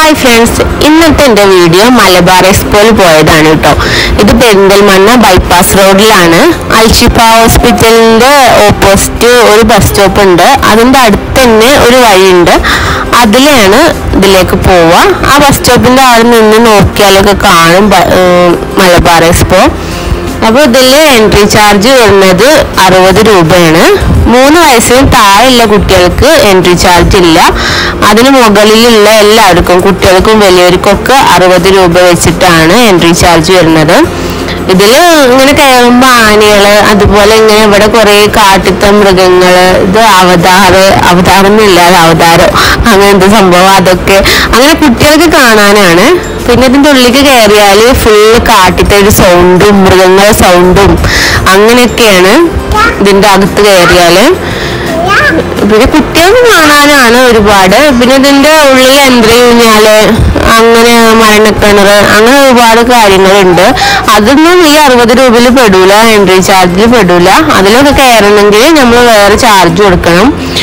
hi friends ഇന്നത്തെ എൻ്റെ video Malabar എക്സ്പോയിൽ പോയതാണ് കേട്ടോ ഇത് പെരിന്തൽമണ്ണ ബൈപ്പാസ് റോഡിലാണ് അൽഷിഫ ഹോസ്പിറ്റലിൻ്റെ ഓപ്പോസിറ്റ് ഒരു ബസ് സ്റ്റോപ്പ് ഉണ്ട് അതിൻ്റെ അടുത്ത് തന്നെ ഒരു വഴിയുണ്ട് അതിലാണ് ഇതിലേക്ക് പോവുക ആ ബസ് സ്റ്റോപ്പിൻ്റെ അവിടെ നിന്ന് നോക്കിയാലൊക്കെ കാണും ബ- ഏർ മലബാർ എക്സ്പോ അപ്പോൾ ഇതിൽ എൻട്രി ചാർജ് വരുന്നത് അറുപത് രൂപയാണ് മൂന്ന് വയസ്സിന് താഴെയുള്ള കുട്ടികൾക്ക് എൻട്രി ചാർജ് ഇല്ല അതിന് മുകളിലുള്ള എല്ലാവർക്കും കുട്ടികൾക്കും വലിയവർക്കൊക്കെ അറുപത് രൂപ വെച്ചിട്ടാണ് എൻട്രി ചാർജ് വരുന്നത് ഇതിൽ ഇങ്ങനെ കയറുമ്പോൾ ആനകള് അതുപോലെ ഇങ്ങനെ ഇവിടെ കുറേ കാട്ടിത്ത മൃഗങ്ങള് ഇത് അവതാറ് അവതാരം എന്നില്ല അത് അവതാരം അങ്ങനത്തെ സംഭവം അതൊക്കെ അങ്ങനെ കുട്ടികൾക്ക് കാണാനാണ് പിന്നെ ഇതിന്റെ ഉള്ളിലേക്ക് കയറിയാല് ഫുള്ള് കാട്ടിത്തെ ഒരു സൗണ്ടും മൃഗങ്ങളുടെ സൗണ്ടും അങ്ങനെയൊക്കെയാണ് ഇതിന്റെ അകത്ത് കയറിയാല് പിന്നെ കുട്ടികൾക്ക് കാണാനാണ് ഒരുപാട് പിന്നെ ഇതിന്റെ ഉള്ളിൽ എൻട്രി കഴിഞ്ഞാല് അങ്ങനെ മരണക്കിണർ അങ്ങനെ ഒരുപാട് കാര്യങ്ങളുണ്ട് അതൊന്നും ഈ അറുപത് രൂപയിൽ പെടൂല എൻട്രി ചാർജിൽ പെടൂല അതിലൊക്കെ കയറണമെങ്കിൽ നമ്മൾ വേറെ ചാർജ് കൊടുക്കണം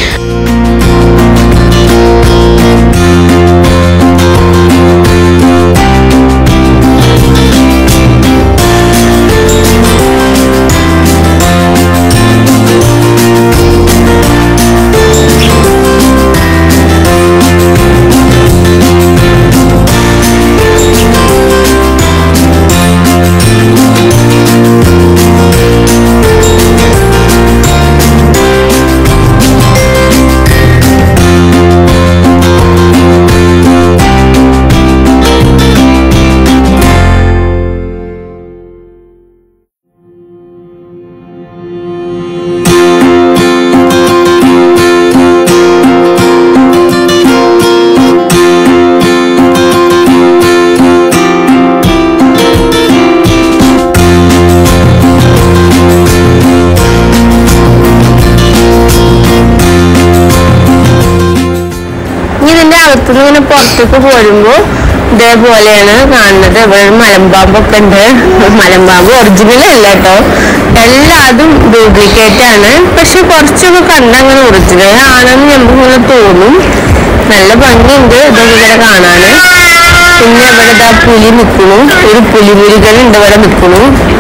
ഇനി ഇതിന്റെ അകത്തുനിന്ന് ഇങ്ങനെ പുറത്തേക്ക് പോരുമ്പോ ഇതേപോലെയാണ് കാണുന്നത് ഇവിടെ ഒരു മലമ്പാമ്പൊക്കെ ഉണ്ട് മലമ്പാമ്പ് ഒറിജിനൽ അല്ല കേട്ടോ എല്ലാതും ഡ്യൂപ്ലിക്കേറ്റ് ആണ് പക്ഷെ കുറച്ചൊക്കെ കണ്ട അങ്ങനെ ഒറിജിനൽ ആണെന്ന് നമുക്ക് ഇങ്ങനെ തോന്നും നല്ല ഭംഗിയുണ്ട് ഇതൊക്കെ ഇവിടെ കാണാന് പിന്നെ ഇവിടെ ഇതാ പുലി നിൽക്കുന്നു ഒരു പുലിമുലികൾ ഉണ്ട് ഇവിടെ നിൽക്കുന്നു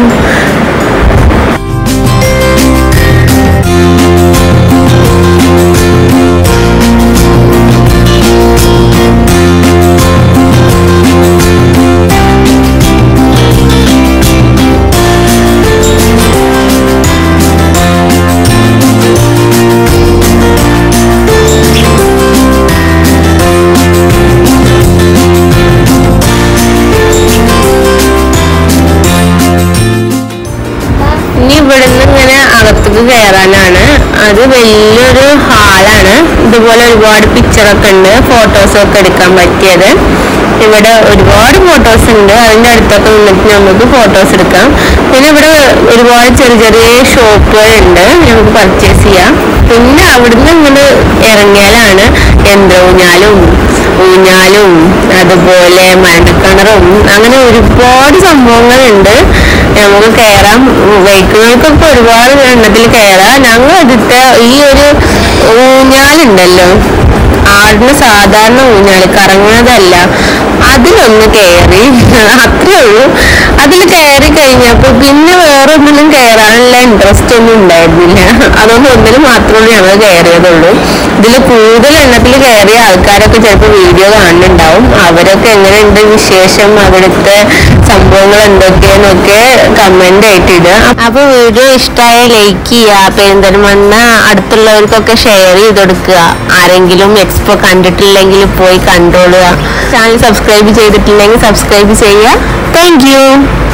ഇനി ഇവിടുന്ന് ഇങ്ങനെ അകത്തേക്ക് കയറാനാണ് അത് വലിയൊരു ഹാളാണ് ഇതുപോലെ ഒരുപാട് പിക്ചറൊക്കെ ഉണ്ട് ഫോട്ടോസൊക്കെ എടുക്കാൻ പറ്റിയത് ഇവിടെ ഒരുപാട് ഫോട്ടോസ് ഉണ്ട് അതിൻ്റെ അടുത്തൊക്കെ നിന്നിട്ട് നമുക്ക് ഫോട്ടോസ് എടുക്കാം പിന്നെ ഇവിടെ ഒരുപാട് ചെറിയ ചെറിയ ഷോപ്പുകളുണ്ട് നമുക്ക് പർച്ചേസ് ചെയ്യാം പിന്നെ അവിടുന്ന് ഇങ്ങനെ ഇറങ്ങിയാലാണ് യന്ത്രൂഞ്ഞാലും ഊഞ്ഞാലും അതുപോലെ മരണക്കിണറും അങ്ങനെ ഒരുപാട് സംഭവങ്ങളുണ്ട് നമുക്ക് കയറാം ബൈക്കുകൾക്കൊക്കെ ഒരുപാട് എണ്ണത്തിൽ കയറാം ഞങ്ങൾ എടുത്ത ഈ ഒരു ഊഞ്ഞാലുണ്ടല്ലോ ആടിന് സാധാരണ ഊഞ്ഞാല് കറങ്ങുന്നതല്ല അതിലൊന്ന് കയറി അത്രേ ഉള്ളൂ അതിൽ കയറി കഴിഞ്ഞപ്പോൾ പിന്നെ വേറെ ഒന്നിലും കയറാനുള്ള ഇൻട്രസ്റ്റ് ഒന്നും ഉണ്ടായിരുന്നില്ല അതുകൊണ്ട് ഒന്നിൽ മാത്രമേ ഞങ്ങൾ കയറിയതുള്ളൂ ഇതിൽ കൂടുതൽ എണ്ണത്തിൽ കയറിയ ആൾക്കാരൊക്കെ ചിലപ്പോൾ വീഡിയോ കാണുന്നുണ്ടാവും അവരൊക്കെ എങ്ങനെയുണ്ട് വിശേഷം അവിടുത്തെ സംഭവങ്ങൾ എന്തൊക്കെയെന്നൊക്കെ കമന്റ് ആയിട്ട് ഇടുക അപ്പൊ വീഡിയോ ഇഷ്ടമായ ലൈക്ക് ചെയ്യുക പെരിന്തൽമണ്ണ അടുത്തുള്ളവർക്കൊക്കെ ഷെയർ ചെയ്ത് കൊടുക്കുക ആരെങ്കിലും എക്സ്പോ കണ്ടിട്ടില്ലെങ്കിൽ പോയി കണ്ടോളുക ചാനൽ സബ്സ്ക്രൈബ് ചെയ്തിട്ടില്ലെങ്കിൽ സബ്സ്ക്രൈബ് ചെയ്യുക താങ്ക് യു